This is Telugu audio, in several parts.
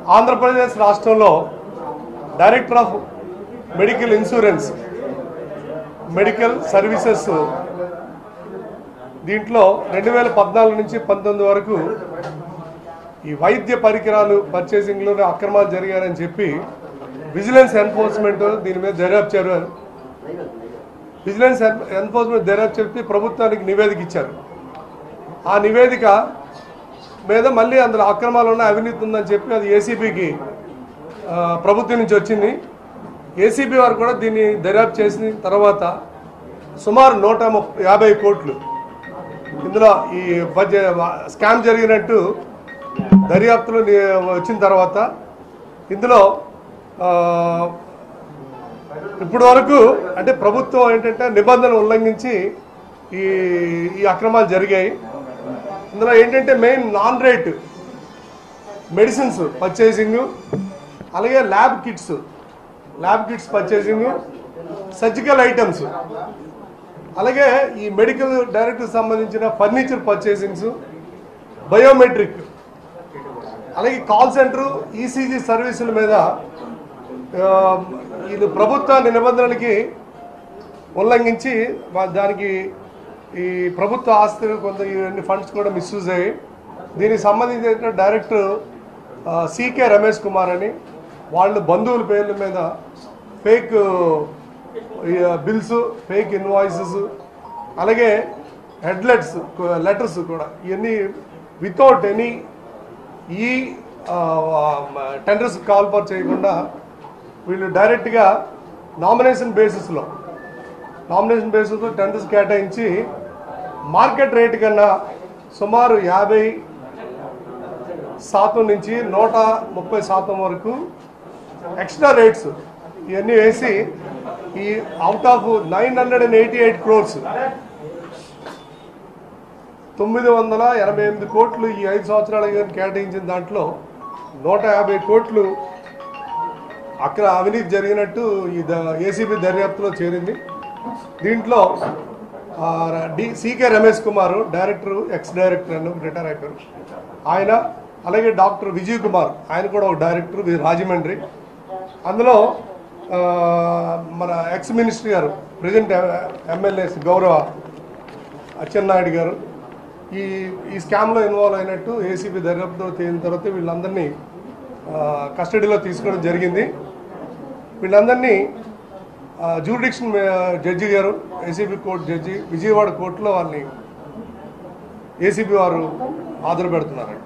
ఆంధ్రప్రదేశ్ రాష్ట్రంలో director of medical insurance medical services దీంట్లో రెండు వేల పద్నాలుగు నుంచి పంతొమ్మిది వరకు ఈ వైద్య పరికరాలు పర్చేసింగ్లో అక్రమాలు జరిగారని చెప్పి విజిలెన్స్ ఎన్ఫోర్స్మెంట్ దీని మీద దర్యాప్తు చేశారు విజిలెన్స్ ఎన్- ఎన్ఫోర్స్మెంట్ దర్యాప్తు చెప్పి ప్రభుత్వానికి నివేదిక ఇచ్చారు ఆ నివేదిక మీద మళ్ళీ అందులో అక్రమాలు ఉన్న అవినీతి ఉందని చెప్పి అది ఏసీబీకి ప్రభుత్వం నుంచి వచ్చింది ఏసీబీ వారు కూడా దీన్ని దర్యాప్తు చేసిన తర్వాత సుమారు నూట ముప్పై యాభై కోట్లు ఇందులో ఈ బడ్జెట్ స్కామ్ జరిగినట్టు దర్యాప్తులో ని- వచ్చిన తర్వాత ఇందులో ఆ, ఇప్పటి వరకు అంటే ప్రభుత్వం ఏంటంటే నిబంధనలు ఉల్లంఘించి ఈ ఈ అక్రమాలు జరిగాయి ఇందులో ఏంటంటే main non rate medicines purchasing అలాగే lab kits lab kits purchasing surgical items అలాగే ఈ మెడికల్ డైరెక్టర్ సంబంధించిన ఫర్నిచర్ పర్చేసింగ్స్ బయోమెట్రిక్ అలాగే కాల్ సెంటర్ ఈసీజీ సర్వీసుల మీద ఆ, ఇది ప్రభుత్వ నిబంధనలకి ఉల్లంఘించి వా- దానికి ఈ ప్రభుత్వ ఆస్తి కొంత ఇవన్నీ ఫండ్స్ కూడా మిస్యూజ్ అయ్యాయి దీనికి సంబంధించిన డైరెక్టర్ సీకే రమేష్ కుమార్ అని వాళ్ళు బంధువుల పేర్ల మీద ఫేక్ బిల్స్ ఫేక్ ఇన్వాయిసెస్ అలాగే హెడ్లెట్స్ లెటర్స్ కూడా ఇవన్నీ వితౌట్ ఎనీ ఈ టెండర్స్ కాల్ ఫర్ చేయకుండా వీళ్ళు డైరెక్ట్గా నామినేషన్ బేసిస్లో నామినేషన్ బేసిస్లో టెండర్స్ కేటాయించి మార్కెట్ రేట్ కన్నా సుమారు యాభై శాతం నుంచి నూట ముప్పై శాతం వరకు ఎక్స్ట్రా రేట్స్ ఇవన్నీ వేసి ఈ out of nine hundred and eighty eight crores తొమ్మిది వందల ఎనభై ఎనిమిది కోట్లు ఈ ఐదు సంవత్సరాలుగా కేటాయించిన దాంట్లో నూట యాభై కోట్లు అక్కడ అవినీతి జరిగినట్టు ఈ ఏసీబీ దర్యాప్తులో చేరింది దీంట్లో ఆ, D C K Ramesh Kumar director ex director అని రిటైర్ అయిపోయారు ఆయన అలాగే డాక్టర్ విజయ్ కుమార్ ఆయన కూడా ఒక డైరెక్టర్ వి- రాజమండ్రి అందులో ఆ, మన ఎక్స్ మినిస్టర్ గారు ప్రజెంట్ ఎమ్మెల్యేస్ గౌరవ అచ్చెన్నాయుడు గారు ఈ ఈ స్కామ్లో ఇన్వాల్వ్ అయినట్టు ఏసీబీ దర్యాప్తు తేలిన తర్వాత వీళ్ళందరినీ ఆ, కస్టడీలో తీసుకోవడం జరిగింది వీళ్ళందరినీ జూరిడిక్షన్ జడ్జి గారు ఏసీబీ కోర్టు జడ్జి విజయవాడ కోర్టులో వాళ్ళని ఏసీబీ వారు హాజరు పెడుతున్నారండి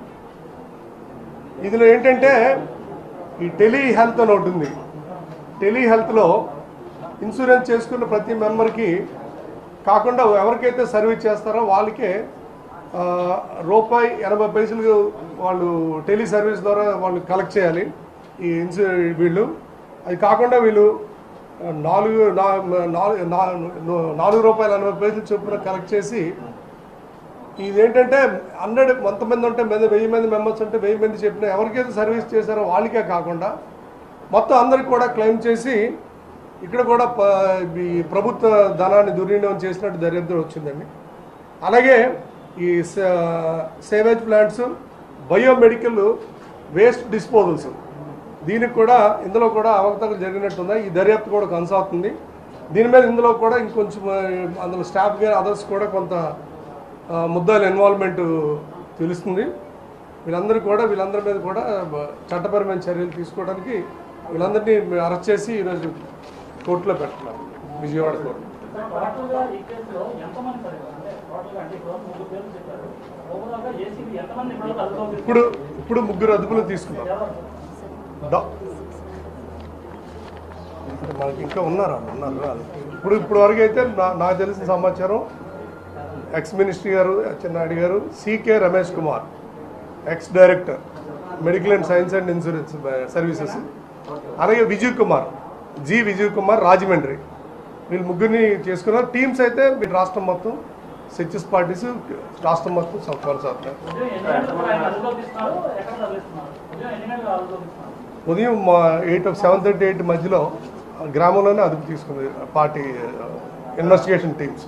ఇందులో ఏంటంటే ఈ టెలి హెల్త్ అని ఒకటి ఉంది టెలి హెల్త్లో ఇన్సూరెన్స్ చేసుకున్న ప్రతి మెంబర్కి కాకుండా ఎవరికైతే సర్వీస్ చేస్తారో వాళ్ళకే ఆ, రూపాయి ఎనభై పైసలు వాళ్ళు టెలి సర్వీస్ ద్వారా వాళ్ళు కలెక్ట్ చేయాలి ఈ ఇన్సూ వీళ్ళు అది కాకుండా వీళ్ళు ఆ, నాలుగు నా- నాలుగు నా- నాలుగు రూపాయల ఎనభై పైసలు చొప్పున కలెక్ట్ చేసి ఇదేంటంటే హండ్రెడ్ కొంతమంది ఉంటే మీద వెయ్యి మంది మెంబర్స్ ఉంటే వెయ్యి మంది చెప్పిన ఎవరికైతే సర్వీస్ చేశారో వాళ్ళకే కాకుండా మొత్తం అందరికి కూడా క్లెయిమ్ చేసి ఇక్కడ కూడా ప- ఈ ప్రభుత్వ ధనాన్ని దుర్వినియోగం చేసినట్టు దర్యాప్తు వచ్చిందండి అలాగే ఈ స- sewage plants biomedical waste disposals దీనికి కూడా ఇందులో కూడా అవకతవకలు జరిగినట్టుంది ఈ దర్యాప్తు కూడా కొనసాగుతుంది దీని మీద ఇందులో కూడా ఇంకొంచెం ఆ, అందులో స్టాఫ్ గారు అదర్స్ కూడా కొంత ఆ, ముద్దాయిల ఇన్వాల్వ్మెంట్ తెలుస్తుంది వీళ్ళందరూ కూడా వీళ్ళందరి మీద కూడా బ- చట్టపరమైన చర్యలు తీసుకోవడానికి వీళ్ళందరినీ అరెస్ట్ చేసి ఈరోజు కోర్టులో పెడుతున్నారు విజయవాడ కోర్టు టోటల్గా ఈ కేసులో ఎంతమంది పడ్డారు అంటే టోటల్గా అంటే ఇప్పుడు ముగ్గురు పేర్లు చెప్పారు ఓవరాల్గా ఏసీబీ ఎంతమంది ఇప్పుడు అదుపులో తీసుకున్నారు? ఇప్పుడు ఇప్పుడు ముగ్గురు అదుపులో తీసుకున్నారు డా- అంటే మనకి ఇంకా ఉన్నారు వాళ్ళు ఉన్నారు వాళ్ళు. ఇప్పుడు ఇప్పుడు వరకు అయితే నా- నాకు తెలిసిన సమాచారం ఎక్స్ మినిస్టర్ గారు అచ్చెన్నాయుడు గారు C K Ramesh Kumar ex director medical and science and insurance services అలాగే విజయ్ కుమార్ జి విజయ్ కుమార్ రాజమండ్రి వీళ్ళు ముగ్గురిని చేసుకున్నారు టీమ్స్ అయితే మీరు రాష్ట్రం మొత్తం సెచెస్ పార్టీస్ రాష్ట్రం మొత్తం కొనసాగుతున్నారు ఉదయం ఎన్ని గంటలకు ఆయన అదుపులో తీసుకున్నారు ఎక్కడ తరలిస్తున్నారు ఉదయం ఎన్ని గంటలకు అదుపులో తీసుకున్నారు ఉదయం మా ఎయిట్ సెవెన్ థర్టీ ఎయిట్ మధ్యలో ఆ గ్రామంలోనే అదుపు తీసుకుంది party investigation teams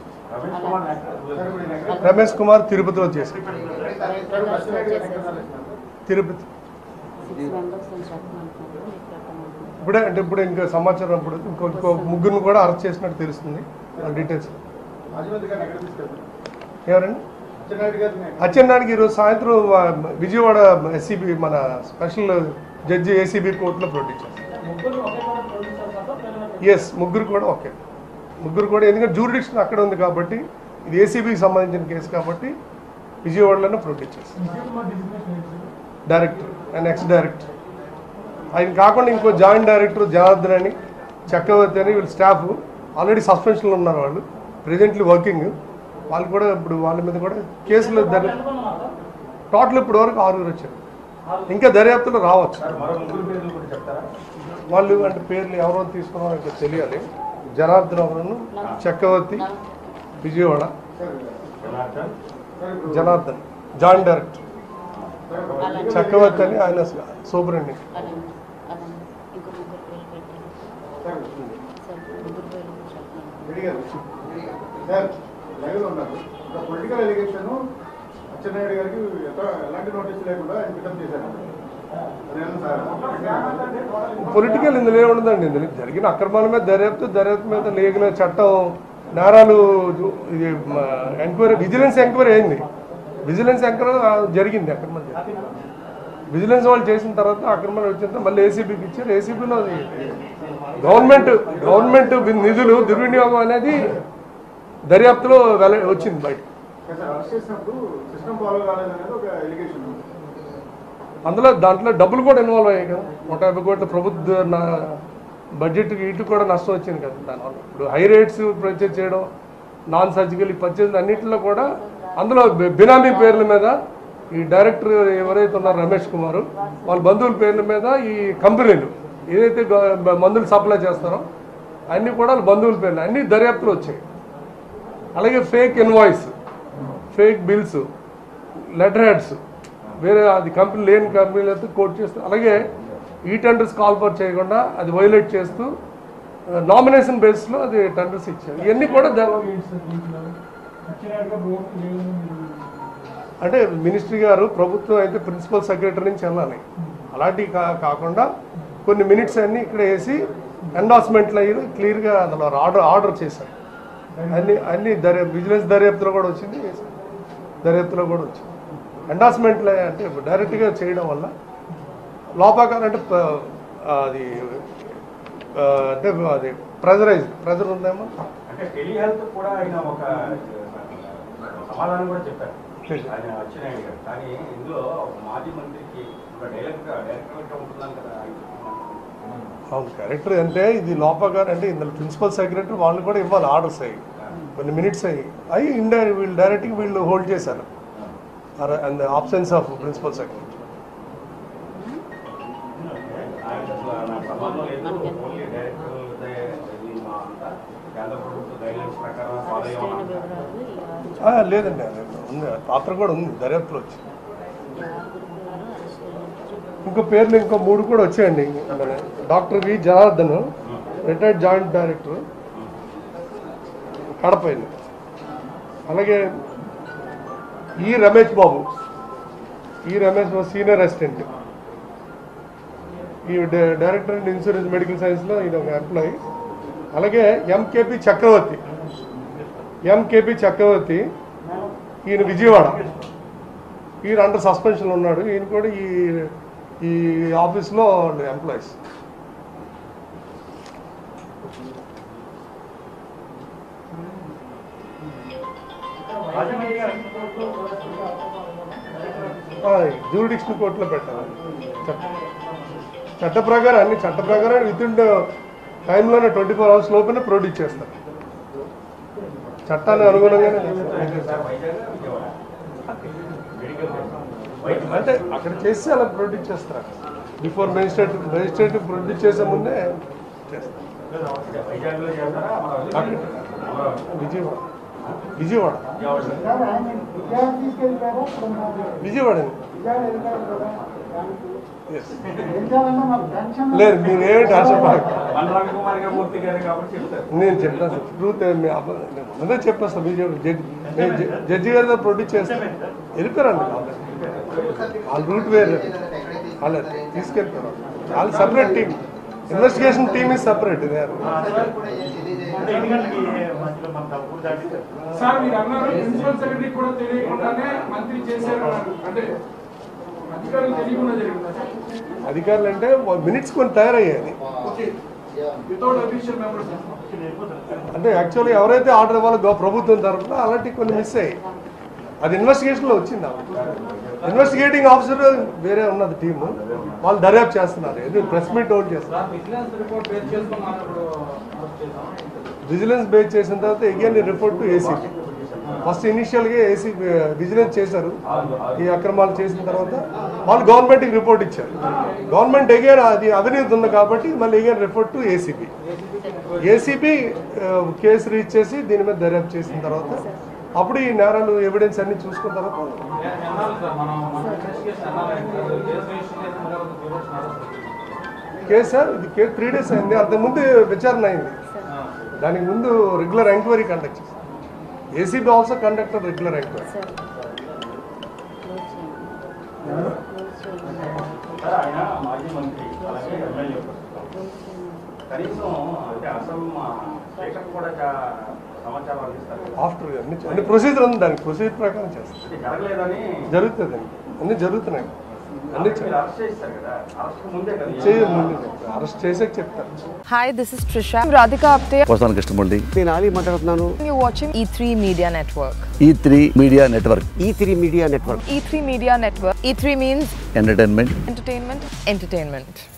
Ramesh Kumar తిరుపతిలో చేసి తిరుపతి సిక్స్ మెంబర్స్ అని చెప్పమంటున్నారు మీకు పెట్టమంటున్నారు ఇప్పుడే అంటే ఇప్పుడు ఇంకా సమాచారం ఇప్పుడు ఇంకో ఇంకో ముగ్గురిని కూడా అరెస్ట్ చేసినట్టు తెలుస్తుంది ఆ డీటెయిల్స్ రాజమండ్రి గారిని ఎక్కడ తీసుకెళ్తారు ఎవరండి అచ్చెన్నాయుడు గారిని అచ్చెన్నాడికి ఈరోజు సాయంత్రం ఆ, విజయవాడ ఎస్సీబీ మన స్పెషల్ జడ్జి ఏసీబీ కోర్టులో ప్రొడ్యూస్ చేస్తారు ముగ్గురు ఒకే చోట ప్రొడ్యూస్ చేస్తారా ప్రేరణ ఎస్ ముగ్గురు కూడా ఓకే ముగ్గురు కూడా ఎందుకంటే జూరిడిక్షన్ అక్కడ ఉంది కాబట్టి ఇది ఏసీబీకి సంబంధించిన కేసు కాబట్టి విజయవాడలోనే ప్రొడ్యూస్ చేస్తారు డైరెక్టర్ అండ్ ఎక్స్ డైరెక్టర్ ఆయన కాకుండా ఇంకో జాయింట్ డైరెక్టర్ జనార్దన్ అని చక్రవర్తి అని వీళ్ళ స్టాఫ్ ఆల్రెడీ సస్పెన్షన్లో ఉన్నారు వాళ్ళు ప్రెజెంట్లీ వర్కింగ్ వాళ్ళు కూడా ఇప్పుడు వాళ్ళ మీద కూడా కేసులు దర్యా ఎంతమంది ఉన్నారు టోటల్ ఇప్పటి వరకు ఆరుగురు వచ్చారు ఇంకా దర్యాప్తులో రావచ్చు సార్ మరో ముగ్గురు పేర్లు కూడా చెప్తారా వాళ్ళు అంటే పేర్లు ఎవరో తీసుకున్నారో ఇంకా తెలియాలి జనార్దన్ ఒకరును చక్రవర్తి విజయవాడ జనార్దన్ సార్ ఇప్పుడు జనార్దన్ జాయింట్ డైరెక్టర్ అలానే చక్రవర్తి అని ఆయన సూపరింటెండెంట్ అలానే అలానే ఇంకో ముగ్గురు పేర్లు పెట్టారు సార్ సార్ ముగ్గురు పేర్లు చెప్పమంటున్నారు రెడ్డి గారు సార్ లైవ్ లో ఉన్నారు ఒక పొలిటికల్ ఎలిగేషన్ అచ్చెన్నాయుడు గారికి ఎక్కడ ఎలాంటి నోటీస్ లేకుండా ఆయన పికప్ చేశారు అదేనా సార్ పొలిటికల్ ఇందులో ఏముండదండి ఇందులో జరిగిన అక్రమాల మీద దర్యాప్తు దర్యాప్తు మీద లేగిన చట్టం నేరాలు జు- ఇది ఎంక్వైరీ విజిలెన్స్ ఎంక్వైరీ అయింది విజిలెన్స్ ఎంక్వైరీ జరిగింది అక్రమం జరిగింది. విజిలెన్స్ వాళ్ళు చేసిన తర్వాత అక్రమాలు వచ్చిన తర్వాత మళ్ళీ ఏసీబీకి ఇచ్చారు ఏసీబీలో అది గవర్నమెంట్ గవర్నమెంట్ నిధులు దుర్వినియోగం అనేది దర్యాప్తులో వెల వచ్చింది బయట సార్ అరెస్ట్ చేసినప్పుడు సిస్టమ్ ఫాలో కాలేదనేది ఒక ఎలిగేషన్ అందులో దాంట్లో డబ్బులు కూడా ఇన్వాల్వ్ అయ్యాయి కదా నూట యాభై కోట్ల ప్రభుత్వ నా- బడ్జెట్కి ఇటు కూడా నష్టం వచ్చింది కదా దానివల్ల ఇప్పుడు హై రేట్స్ పర్చేజ్ చేయడం నాన్ సర్జికల్ పర్చేజ్ అన్నింటిలో కూడా అందులో బి- బినామీ పేర్ల మీద ఈ డైరెక్టర్ ఎవరైతే ఉన్నారో రమేష్ కుమార్ వాళ్ళ బంధువుల పేర్ల మీద ఈ కంపెనీలు ఏదైతే గ- మందులు సప్లై చేస్తారో అన్నీ కూడా వాళ్ళ బంధువుల పేర్లు అన్నీ దర్యాప్తులు వచ్చాయి అలాగే fake invoice fake bills letter heads వేరే అది కంపెనీ లేని కంపెనీలతో కోట్ చేస్తూ అలాగే ఈ టెండర్స్ కాల్ఫర్ చేయకుండా అది వైలేట్ చేస్తూ నామినేషన్ బేస్లో అది టెండర్స్ ఇచ్చారు ఇవన్నీ కూడా ద- అంటే మినిస్ట్రీ గారు ప్రభుత్వం అయితే ప్రిన్సిపల్ సెక్రటరీ నుంచి వెళ్ళాలి అలాంటివి కా కాకుండా కొన్ని మినిట్స్ అన్ని ఇక్కడ వేసి ఎండార్స్మెంట్లు అయ్యి క్లియర్గా అందులో ఆర్డర్ ఆర్డర్ చేశారు అన్ని అన్ని దర్యా విజిలెన్స్ దర్యాప్తులో కూడా వచ్చింది దర్యాప్తులో కూడా వచ్చింది ఎండార్స్మెంట్లు అంటే డైరెక్ట్గా చేయడం వల్ల లోపాకారం అంటే ప- అది ఆ, అంటే అది ప్రెజరైజ్ ప్రెజర్ ఉందేమో అంటే టెలిహెల్త్ కూడా ఆయన ఒక సమాధానం కూడా చెప్పారు తెలుసు. ఆయన అచ్చెన్నాయుడు గారు కానీ ఇందులో ఒక మాజీ మంత్రికి ఒక డైరెక్టర్ డైరెక్టర్ ఉంటుందని కదా ఆయన చెప్తున్నారు. అవును కరెక్టర్ అంటే ఇది లోపగారు అంటే ఇందులో ప్రిన్సిపల్ సెక్రటరీ వాళ్ళు కూడా ఇవ్వాలి ఆర్డర్స్ అయ్యి కొన్ని మినిట్స్ అయ్యి అవి ఇండైరెక్ట్ వీళ్ళు డైరెక్ట్గా వీళ్ళు హోల్డ్ చేశారు and options of principal secretary ఆయన అసలు నా ప్రమాదం లేదు ఓన్లీ డైరెక్టర్ ఇది మా అంతా కేంద్ర ప్రభుత్వ గైడ్లైన్స్ ప్రకారం ఫాలో అరెస్ట్ అయిన అయ్యామంటారు వివరాలు ఈ ఆరు లేదండి అది ఉంది పాత్ర కూడా ఉంది దర్యాప్తులో వచ్చి ఈ ఆరుగురు పేర్లు అరెస్ట్ అయినట్టు ఇంకో పేర్లు ఇంకో మూడు కూడా వచ్చాయండి మన doctor V Janardhan retired joint director కడపైంది అలాగే ఈ రమేష్ బాబు ఈ రమేష్ బాబు సీనియర్ అసిస్టెంట్ ఈ డై- డైరెక్టర్ అండ్ ఇన్సూరెన్స్ మెడికల్ సైన్స్లో ఈయన ఒక ఎంప్లాయీ అలాగే ఎంకేపి చక్రవర్తి ఎంకేపి చక్రవర్తి ఈయన విజయవాడ ఈయన అండర్ సస్పెన్షన్ ఉన్నాడు ఈయన కూడా ఈ ఈ ఆఫీస్లో ఎంప్లాయీస్ జ్యూరిడిక్షన్ కోర్టులో పెట్టాలి చట్ట చట్ట ప్రకారం అన్ని చట్ట ప్రకారం విత్ ఇన్ టైంలోనే ట్వంటీ ఫోర్ అవర్స్ లోపలే ప్రొడ్యూస్ చేస్తారు చట్టాన్ని అనుగుణంగానే చేస్తారు. వైజాగ్ విజయవాడ మెడికల్ వైద్య అంటే అక్కడ చేసి అలా ప్రొడ్యూస్ చేస్తారు బిఫోర్ మెజిస్ట్రేట్ మెజిస్ట్రేట్ ప్రొడ్యూస్ చేసే ముందే చేస్తారు వైజాగ్లో చేస్తారా అమరావతి అక్కడ విజయవాడ విజయవాడ విజయవాడ Yes. లేదు మీరు ఏమిటి ఆశపడక మన రవికుమార్ గారు మూర్తి గారు కాబట్టి చెప్తారు నేను చెప్తాను సార్ ట్రూత్ నేను ముందే చెప్పేస్తాను విజయవాడ జడ్జి నేను జ- జడ్జి గారితో ప్రొడ్యూస్ చేస్తాను వెళ్ళిపోయారండి వాళ్ళ రూట్ వేరు ఎక్కడైతే వాళ్ళు తీసుకెళ్తారు వాళ్ళు separate team investigation team is separate ఇదే అంటే ఎన్ని గంటలకి మధ్యలో మన తప్పు దాటి సార్ మీరు అన్నారు ప్రిన్సిపల్ సెక్రటరీ కూడా తెలియకుండానే మంత్రి చేశారు అన్నారు అంటే అధికారులు తెలియకుండా జరిగిందా సార్ అధికారులు అంటే మినిట్స్ కొన్ని తయారయ్యాయి ఓకే వితౌట్ అఫీషియల్ మెంబర్స్ అంటే యాక్చువల్లీ ఎవరైతే ఆర్డర్ ఇవ్వాలో గో- ప్రభుత్వం తరఫున అలాంటివి కొన్ని మిస్ అయ్యాయి అది ఇన్వెస్టిగేషన్లో వచ్చింది ఇన్వెస్టిగేటింగ్ ఆఫీసర్ వేరే ఉన్నది టీము వాళ్ళు దర్యాప్తు చేస్తున్నారు ఇది ప్రెస్ మీట్ హోల్డ్ చేస్తున్నారు విజిలెన్స్ రిపోర్ట్ బేస్ చేసుకుని మనం ఇప్పుడు అరెస్ట్ చేసాం విజిలెన్స్ బేస్ చేసిన తర్వాత again report to ACB first ఇనిషియల్గా ఏసీ విజిలెన్స్ చేశారు ఈ అక్రమాలు చేసిన తర్వాత వాళ్ళు గవర్నమెంట్కి రిపోర్ట్ ఇచ్చారు గవర్నమెంట్ అగైన్ అది అవినీతి ఉంది కాబట్టి మళ్ళీ again report to ACB ACB case reach చేసి దీని మీద దర్యాప్తు చేసిన తర్వాత అప్పుడు ఈ నేరాలు ఎవిడెన్స్ అన్ని చూసుకున్న తర్వాత ఎన్నాళ్ళు సార్ మనం మన ఇన్వెస్టిగేషన్ ఎన్నాళ్ళు అయింది? కేసు రిజిస్టర్ చేసిన తర్వాత డివోర్స్ అరెస్ట్ కేసు సార్ ఇది కేసు త్రీ డేస్ అయింది అంతకుముందు విచారణ అయింది దానికి ముందు రెగ్యులర్ ఎంక్వైరీ కండక్ట్ చేశారు ACB also conductor regular enquiry sir close చేయండి క్లోజ్ చేయండి సార్ ఆయన మాజీ మంత్రి అలాగే ఎమ్మెల్యే క్లోజ్ చేయండి కనీసం అంటే అసలు మా శేఖర్ కూడా చా- సమాచారం అందిస్తారు కదా. ఆఫ్టర్ అన్ని అన్ని ప్రొసీజర్ ఉంది దానికి ప్రొసీజర్ ప్రకారం చేస్తారు ఇది జరగలేదని జరుగుతుంది అన్ని జరుగుతున్నాయి అన్ని మీరు అరెస్ట్ చేస్తారు కదా అరెస్ట్ ముందే కదా చేయ ముందు అరెస్ట్ చేసాక చెప్తారు Hi, this is Trisha. I'm Radhika Apte. వస్తాను కృష్ణమూర్తి నేను ఆలీ మాట్లాడుతున్నాను You're watching E3 Media Network. E three media network E three media network E3 Media Network. E3 means entertainment entertainment, entertainment.